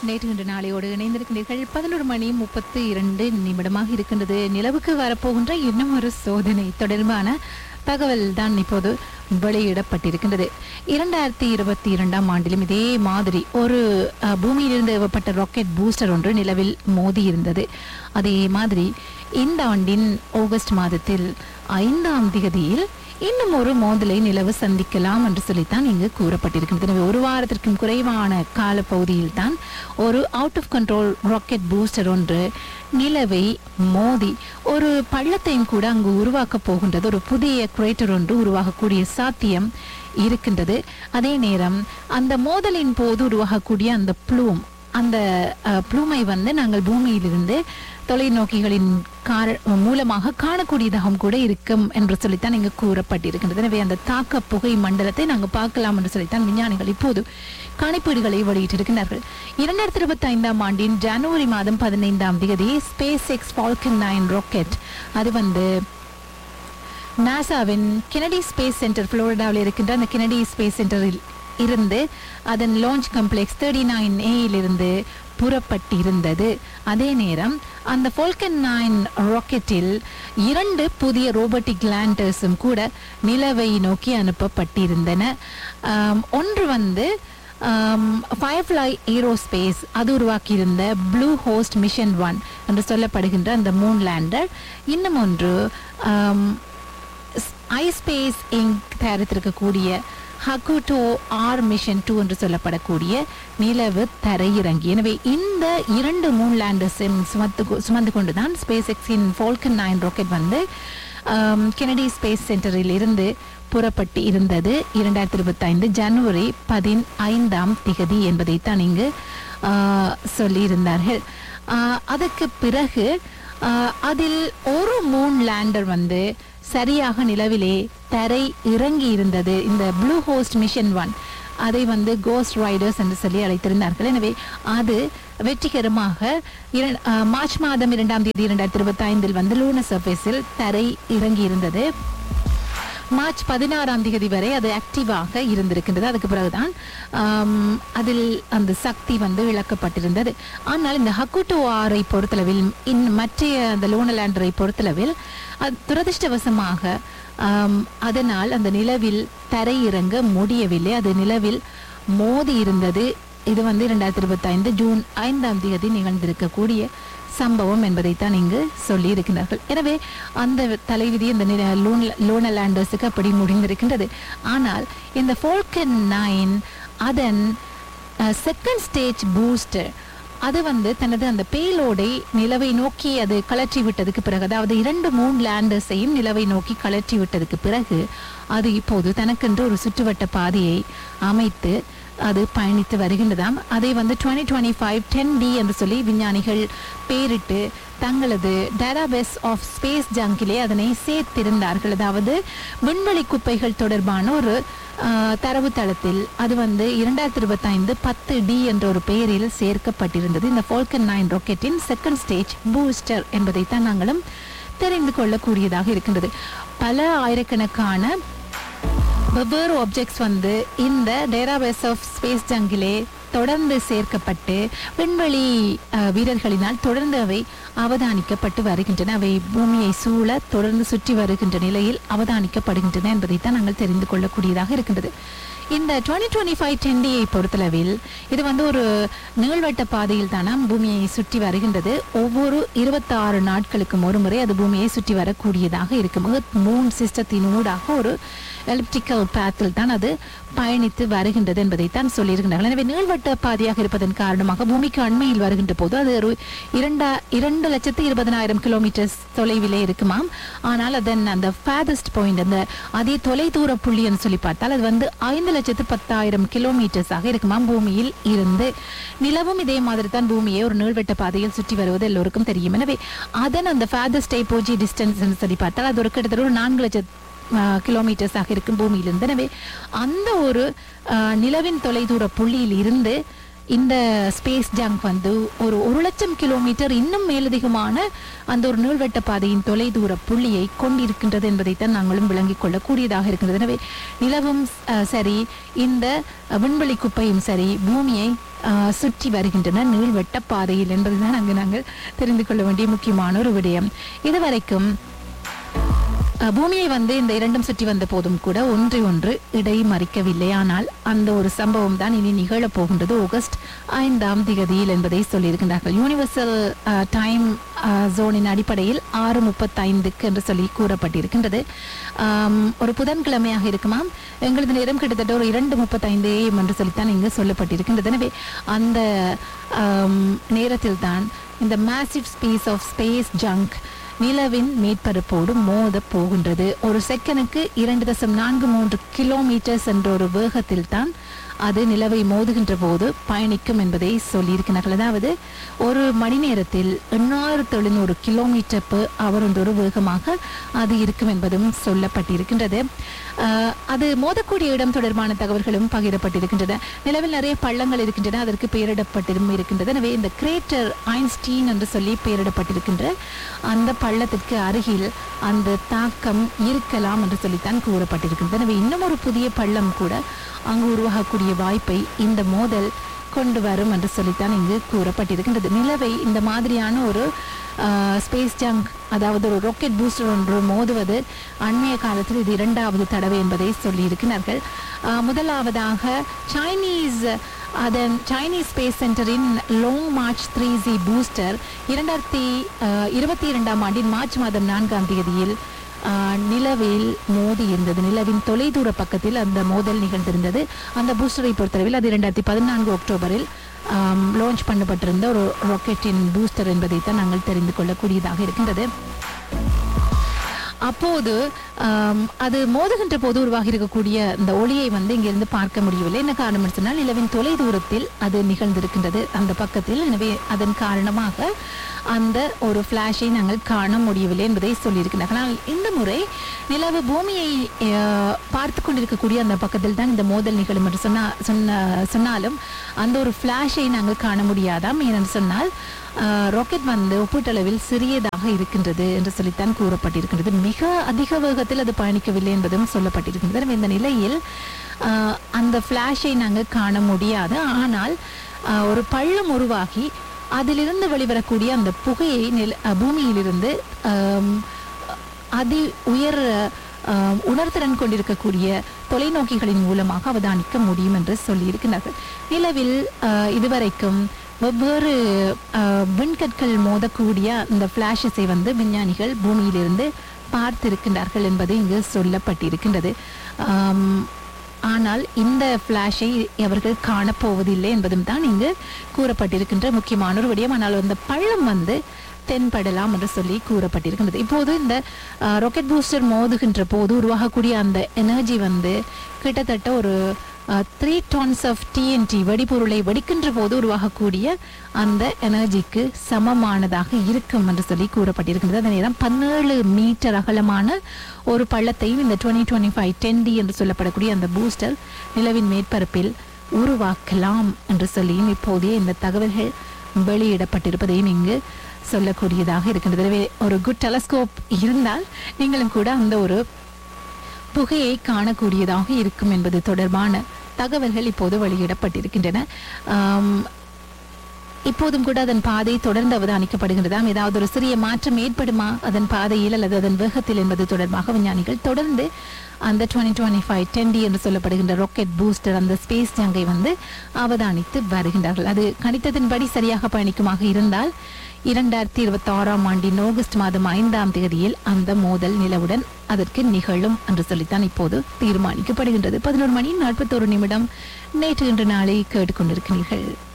நேற்று இன்று நாளையோடு இணைந்திருக்கின்றீர்கள் பதினோரு மணி முப்பத்தி இரண்டு நிமிடமாக இருக்கின்றது நிலவுக்கு வரப்போகின்ற இன்னும் ஒரு சோதனை தொடர்பான தகவல் தான் இப்போது வெளியிடப்பட்டிருக்கின்றது இரண்டாயிரத்தி இருபத்தி இரண்டாம் ஆண்டிலும் இதே மாதிரி ஒரு அஹ், பூமியிலிருந்து ஏவப்பட்ட ராக்கெட் பூஸ்டர் ஒன்று நிலவில் மோதி இருந்தது அதே மாதிரி இந்த ஆண்டின் ஆகஸ்ட் மாதத்தில் ஐந்தாம் திகதியில் இன்னும் ஒரு மோதலை நிலவு சந்திக்கலாம் என்று சொல்லித்தான் இங்கு கூறப்பட்டிருக்கின்றது எனவே ஒரு வாரத்திற்கும் குறைவான காலப்பகுதியில் தான் ஒரு out of control rocket booster ஒன்று நிலவை மோதி ஒரு பள்ளத்தையும் கூட அங்கு உருவாக்க போகின்றது ஒரு புதிய கிரேட்டர் ஒன்று உருவாகக்கூடிய சாத்தியம் இருக்கின்றது அதே நேரம் அந்த மோதலின் போது உருவாகக்கூடிய அந்த ப்ளூம் அந்த ப்ளூமை வந்து நாங்கள் பூமியிலிருந்து தொலைநோக்கிகளின் கார மூலமாக காணக்கூடியதாகவும் கூட இருக்கும் என்று சொல்லித்தான் இங்கு கூறப்பட்டிருக்கின்றது எனவே அந்த தாக்க புகை மண்டலத்தை நாங்கள் பார்க்கலாம் என்று சொல்லித்தான் விஞ்ஞானிகள் இப்போது கணிப்பீடுகளை வெளியிட்டிருக்கிறார்கள் இரண்டாயிரத்தி இருபத்தி ஐந்தாம் ஆண்டின் ஜனவரி மாதம் பதினைந்தாம் தேதி Space X Falcon nine rocket அது வந்து நாசாவின் கெனடி ஸ்பேஸ் சென்டர் புளோரிடாவில் இருக்கின்ற அந்த கெனடி ஸ்பேஸ் சென்டரில் இருந்து அதன் லான்ச் காம்ப்ளெக்ஸ் தேர்ட்டி நைன் ஏயிலிருந்து புறப்பட்டிருந்தது அதே நேரம் அந்த ஃபோல்கன் நைன் ராக்கெட்டில் இரண்டு புதிய ரோபோட்டிக் லேண்டர்ஸும் கூட நிலவை நோக்கி அனுப்பப்பட்டிருந்தன ஆம், ஒன்று வந்து ஃபயர்ஃப்ளை ஏரோஸ்பேஸ் அது உருவாக்கியிருந்த ப்ளூ ஹோஸ்ட் மிஷன் ஒன் என்று சொல்லப்படுகின்ற அந்த மூன் லேண்டர் இன்னும் ஒன்று ஐஸ்பேஸ் இங்க் தயாரித்திருக்கக்கூடிய ஹகுட்டோ ஆர் மிஷன் டூ என்று சொல்லப்படக்கூடிய நிலவு தரையிறங்கி எனவே இந்த இரண்டு மூன் லேண்டர்ஸும் சுமத்து கொ- சுமந்து கொண்டுதான் ஸ்பேஸ் எக்ஸின் ஃபால்கன் நைன் ராக்கெட் வந்து ஆம், கெனடி ஸ்பேஸ் சென்டரில் இருந்து புறப்பட்டு இருந்தது இரண்டாயிரத்தி இருபத்தி ஐந்து ஜனவரி பதினைந்தாம் திகதி என்பதைத்தான் இங்கு ஆ, சொல்லியிருந்தார்கள் ஆ, அதற்கு பிறகு ஆ, அதில் ஒரு மூன் லேண்டர் வந்து சரியாக நிலவிலே தரை இறங்கி இருந்தது இந்த ப்ளூ ஹோஸ்ட் மிஷன் ஒன் அதை வந்து கோஸ்ட் ரைடர்ஸ் என்று சொல்லி அழைத்திருந்தார்கள் எனவே அது வெற்றிகரமாக இரண்- ஆ, மார்ச் மாதம் இரண்டாம் தேதி இரண்டாயிரத்தி இருபத்தி ஐந்தில் வந்து லூன சர்ஃபேஸில் தரை இறங்கி இருந்தது மார்ச் பதினாறாம் தேதி வரை அது ஆக்டிவாக இருந்திருக்கின்றது அதுக்கு பிறகுதான் ஆம், அதில் அந்த சக்தி வந்து இழக்கப்பட்டிருந்தது ஆனால் இந்த ஹக்குட்டோ ஆரை பொறுத்தளவில் இன் மற்ற அந்த லோனலாண்டரை பொறுத்தளவில் அது துரதிர்ஷ்டவசமாக ஆம், அதனால் அந்த நிலவில் தரையிறங்க முடியவில்லை அது நிலவில் மோதி இருந்தது இது வந்து இரண்டாயிரத்தி இருபத்தி ஐந்து ஜூன் ஐந்தாம் தேதி நிகழ்ந்திருக்கக்கூடிய சம்பவம் என்பதைத்தான் இங்கு சொல்லி இருக்கிறார்கள் எனவே அந்த தலைவிதி இந்த நில- லூன்- லூனலாண்டர்ஸுக்கு அப்படி முடிந்திருக்கின்றது ஆனால் இந்த ஃபோல்கன் நைன் அதன் செகண்ட் ஸ்டேஜ் பூஸ்டர் அது வந்து தனது அந்த பேலோடை நிலவை நோக்கி அது கலற்றி விட்டதுக்கு பிறகு அதாவது இரண்டு மூன் லேண்டர்ஸையும் நிலவை நோக்கி கலற்றி விட்டதுக்கு பிறகு அது இப்போது தனக்கென்று ஒரு சுற்றுவட்ட பாதையை அமைத்து அது பயணித்து வருகின்றதாம் அதை வந்து twenty twenty five ten D என்று சொல்லி விஞ்ஞானிகள் பேரிட்டு தங்களது டேட்டாபேஸ் ஆஃப் ஸ்பேஸ் ஜங்கிலே அதனை சேர்த்திருந்தார்கள் அதாவது விண்வெளி குப்பைகள் தொடர்பான ஒரு ஆஹ், தரவுத்தளத்தில் அது வந்து இரண்டாயிரத்தி இருபத்தைந்து பத்து டி என்ற ஒரு பெயரில் சேர்க்கப்பட்டிருந்தது இந்த ஃபோல்கன் நைன் ராக்கெட்டின் செகண்ட் ஸ்டேஜ் பூஸ்டர் என்பதைத்தான் நாங்களும் தெரிந்து கொள்ளக்கூடியதாக இருக்கின்றது பல ஆயிரக்கணக்கான வெவ்வேறு ஆப்ஜெக்ட்ஸ் வந்து இந்த டேட்டாபேஸ் ஆஃப் ஸ்பேஸ் ஜங்கிலே தொடர்ந்து சேர்க்கப்பட்டு விண்வெளி அஹ், வீரர்களினால் தொடர்ந்து அவை அவதானிக்கப்பட்டு வருகின்றன அவை பூமியை சூழ தொடர்ந்து சுற்றி வருகின்ற நிலையில் அவதானிக்கப்படுகின்றன என்பதைத்தான் நாங்கள் தெரிந்து கொள்ளக்கூடியதாக இருக்கின்றது இந்த டுவெண்ட்டி டுவெண்ட்டி ஃபைவ் டென்டியை பொறுத்தளவில் இது வந்து ஒரு நீள்வட்ட பாதையில் தானாம் பூமியை சுற்றி வருகின்றது ஒவ்வொரு இருபத்தாறு நாட்களுக்கும் ஒரு முறை அது பூமியை சுற்றி வரக்கூடியதாக இருக்கும் மூன் சிஸ்டத்தின் ஊடாக ஒரு எலக்ட்ரிக்கல் பேத்தில் தான் அது பயணித்து வருகின்றது என்பதைத்தான் சொல்லியிருக்கிறார்கள் எனவே நீள்வட்ட பாதையாக இருப்பதன் காரணமாக பூமிக்கு அண்மையில் வருகின்ற போது அது ஒரு இரண்டா இரண்டு லட்சத்து இருபதனாயிரம் கிலோமீட்டர் தொலைவிலே இருக்குமாம் ஆனால் அதன் அந்த ஃபேதஸ்ட் பாயிண்ட் அந்த அதே தொலைதூர புள்ளின்னு சொல்லி பார்த்தால் அது வந்து ஐந்து லட்சத்து பத்தாயிரம் கிலோமீட்டர்ஸாக இருக்குமாம் பூமியில் இருந்து நிலவும் இதே மாதிரி தான் பூமியை ஒரு நீள்வட்ட பாதையில் சுற்றி வருவது எல்லோருக்கும் தெரியும் எனவே அதன் அந்த ஃபேதஸ்ட் டைப்போஜி டிஸ்டன்ஸ் சொல்லி பார்த்தால் அது ஒரு கிட்டத்தட்ட ஒரு நான்கு லட்சத்து கிலோமீட்டர்ஸாக இருக்கும் பூமியிலிருந்து எனவே அந்த ஒரு ஆஹ், நிலவின் தொலைதூர புள்ளியில் இருந்து இந்த ஸ்பேஸ் ஜங்க் வந்து ஒரு ஒரு லட்சம் கிலோமீட்டர் இன்னும் மேலதிகமான அந்த ஒரு நீள்வட்ட பாதையின் தொலைதூர புள்ளியை கொண்டிருக்கின்றது என்பதைத்தான் நாங்களும் விளங்கிக் கொள்ளக்கூடியதாக இருக்கின்றது எனவே நிலவும் அஹ், சரி இந்த விண்வெளி குப்பையும் சரி பூமியை ஆஹ், சுற்றி வருகின்றன நீள்வட்ட பாதையில் என்பதுதான் அங்கு நாங்கள் தெரிந்து கொள்ள வேண்டிய முக்கியமான ஒரு விடயம் இதுவரைக்கும் அஹ், பூமியை வந்து இந்த இரண்டும் சுற்றி வந்த போதும் கூட ஒன்றை ஒன்று இடை மறிக்கவில்லை ஆனால் அந்த ஒரு சம்பவம் தான் இனி நிகழப் போகின்றது ஆகஸ்ட் ஐந்தாம் திகதியில் என்பதை சொல்லியிருக்கின்றார்கள் யூனிவர்சல் டைம் ஜோனின் அடிப்படையில் ஆறு முப்பத்தைந்துக்கு என்று சொல்லி கூறப்பட்டிருக்கின்றது ஆம், ஒரு புதன்கிழமையாக இருக்குமாம் எங்களது நேரம் கிட்டத்தட்ட ஒரு இரண்டு முப்பத்தைந்து ஏஎம் என்று சொல்லித்தான் இங்கு சொல்லப்பட்டிருக்கின்றது எனவே அந்த நேரத்தில் தான் இந்த massive space of space junk நிலவின் மேற்பரப்போடு மோத போகின்றது ஒரு செகண்டுக்கு இரண்டு தசம் நான்கு மூன்று கிலோமீட்டர்ஸ் என்ற ஒரு வேகத்தில் தான் அது நிலவை மோதுகின்ற போது பயணிக்கும் என்பதை சொல்லியிருக்கிறார்கள் அதாவது ஒரு மணி நேரத்தில் எண்ணாயிரத்து எழுநூறு கிலோமீட்டர் per அவர் என்ற ஒரு வேகமாக அது இருக்கும் என்பதும் சொல்லப்பட்டிருக்கின்றது ஆஹ், அது மோதக்கூடிய இடம் தொடர்பான தகவல்களும் பகிரப்பட்டிருக்கின்றன நிலவில் நிறைய பள்ளங்கள் இருக்கின்றன அதற்கு பெயரிடப்பட்டிரும் இருக்கின்றது எனவே இந்த கிரேட்டர் ஐன்ஸ்டீன் என்று சொல்லி பெயரிடப்பட்டிருக்கின்ற அந்த பள்ளத்திற்கு அருகில் அந்த தாக்கம் இருக்கலாம் என்று சொல்லித்தான் கூறப்பட்டிருக்கின்றது எனவே இன்னும் ஒரு புதிய பள்ளம் கூட அங்கு உருவாகக்கூடிய வாய்ப்பை இந்த மோதல் கொண்டு வரும் என்று சொல்லித்தான் இங்கு கூறப்பட்டிருக்கின்றது நிலவை இந்த மாதிரியான ஒரு ஸ்பேஸ் ஜங்க் அதாவது ஒரு ராக்கெட் பூஸ்டர் ஒன்று மோதுவது அண்மைய காலத்தில் இது இரண்டாவது தடவை என்பதை சொல்லியிருக்கிறார்கள் ஆஹ், முதலாவதாக சைனீஸ் அதன் சைனீஸ் ஸ்பேஸ் சென்டரின் Long March three G booster இரண்டாயிரத்தி ஆஹ், இருபத்தி இரண்டாம் ஆண்டின் மார்ச் மாதம் நான்காம் தேதியில் ஆஹ், நிலவில் மோதி இருந்தது நிலவின் தொலைதூர பக்கத்தில் அந்த மோதல் நிகழ்ந்திருந்தது அந்த பூஸ்டரை பொறுத்தளவில் அது இரண்டாயிரத்தி பதினான்கு அக்டோபரில் லான்ச் பண்ணப்பட்டிருந்த ஒரு ராக்கெட்டின் பூஸ்டர் என்பதைத்தான் நாங்கள் தெரிந்து கொள்ளக்கூடியதாக இருக்கின்றது அப்போது ஆம், அது மோதுகின்ற போது உருவாகி இருக்கக்கூடிய இந்த ஒளியை வந்து இங்கிருந்து பார்க்க முடியவில்லை என்ன காரணம் என்று சொன்னால் நிலவின் தொலை தூரத்தில் அது நிகழ்ந்திருக்கின்றது அந்த பக்கத்தில் எனவே அதன் காரணமாக அந்த ஒரு ஃபிளாஷை நாங்கள் காண முடியவில்லை என்பதை சொல்லியிருக்கிறார்கள் ஆனால் இந்த முறை நிலவு பூமியை அஹ், பார்த்து கொண்டிருக்கக்கூடிய அந்த பக்கத்தில் தான் இந்த மோதல் நிகழும் என்று சொன்னா சொன்ன சொன்னாலும் அந்த ஒரு ஃபிளாஷை நாங்கள் காண முடியாதாம் ஏனென்று சொன்னால் ராக்கெட் வந்து ஒப்பீட்டளவில் சிறியதாக இருக்கின்றது என்று சொல்லித்தான் கூறப்பட்டிருக்கின்றது மிக அதிக வேகத்தில் அது பயணிக்கவில்லை என்பதும் சொல்லப்பட்டிருக்கின்றது எனவே இந்த நிலையில் ஆஹ், அந்த ஃபிளாஷை நாங்கள் காண முடியாது ஆனால் ஆஹ், ஒரு பள்ளம் உருவாகி அதிலிருந்து வெளிவரக்கூடிய அந்த புகையை நில அஹ், பூமியிலிருந்து ஆம், அதி உயர் ஆஹ், உணர்திறன் கொண்டிருக்கக்கூடிய தொலைநோக்கிகளின் மூலமாக அவதானிக்க முடியும் என்று சொல்லியிருக்கிறார்கள் நிலவில் ஆஹ், இதுவரைக்கும் வெவ்வேறு ஆஹ், விண்கற்கள் மோதக்கூடிய இந்த ஃபிளாஷஸை வந்து விஞ்ஞானிகள் பூமியிலிருந்து பார்த்திருக்கின்றார்கள் என்பது இங்கு சொல்லப்பட்டிருக்கின்றது ஆம், ஆனால் இந்த ஃபிளாஷை அவர்கள் காணப்போவதில்லை என்பதும் தான் இங்கு கூறப்பட்டிருக்கின்ற முக்கியமான ஒரு விடயம் ஆனால் அந்த பள்ளம் வந்து தென்படலாம் என்று சொல்லி கூறப்பட்டிருக்கின்றது இப்போது இந்த ராக்கெட் பூஸ்டர் மோதுகின்ற போது உருவாகக்கூடிய அந்த எனர்ஜி வந்து கிட்டத்தட்ட ஒரு த்ரீ டான்ஸ் ஆஃப் டிஎன்டி வெடிபொருளை வெடிக்கின்ற போது உருவாகக்கூடிய அந்த எனர்ஜிக்கு சமமானதாக இருக்கும் என்று சொல்லி கூறப்பட்டிருக்கின்றது அதே நேரம் பதினேழு மீட்டர் அகலமான ஒரு பள்ளத்தையும் இந்த twenty twenty five ten D என்று சொல்லப்படக்கூடிய அந்த பூஸ்டர் நிலவின் மேற்பரப்பில் உருவாக்கலாம் என்று சொல்லியும் இப்போதே இந்த தகவல்கள் வெளியிடப்பட்டிருப்பதையும் இங்கு சொல்லக்கூடியதாக இருக்கின்றது எனவே ஒரு குட் டெலஸ்கோப் இருந்தால் நீங்களும் கூட அந்த ஒரு புகையை காணக்கூடியதாக இருக்கும் என்பது தொடர்பான தகவல்கள் இப்போது வெளியிடப்பட்டிருக்கின்றன ஆம், இப்போதும் கூட அதன் பாதை தொடர்ந்து அவதானிக்கப்படுகின்றதாம் ஏதாவது ஒரு சிறிய மாற்றம் ஏற்படுமா அதன் பாதையில் அல்லது அதன் வேகத்தில் என்பது தொடர்பாக விஞ்ஞானிகள் தொடர்ந்து அந்த டுவெண்ட்டி டுவெண்ட்டி ஃபைவ் டென்டி என்று சொல்லப்படுகின்ற ராக்கெட் பூஸ்டர் அந்த ஸ்பேஸ் ஜங்கை வந்து அவதானித்து வருகின்றார்கள் அது கணித்ததின்படி சரியாக பயணிக்குமாக இருந்தால் இரண்டாயிரத்தி இருபத்தி ஆறாம் ஆண்டின் ஆகஸ்ட் மாதம் ஐந்தாம் தேதியில் அந்த மோதல் நிலவுடன் அதற்கு நிகழும் என்று சொல்லித்தான் இப்போது தீர்மானிக்கப்படுகின்றது பதினோரு மணி நாற்பத்தோரு நிமிடம் நேற்று இன்று நாளை கேட்டுக்கொண்டிருக்கிறீர்கள்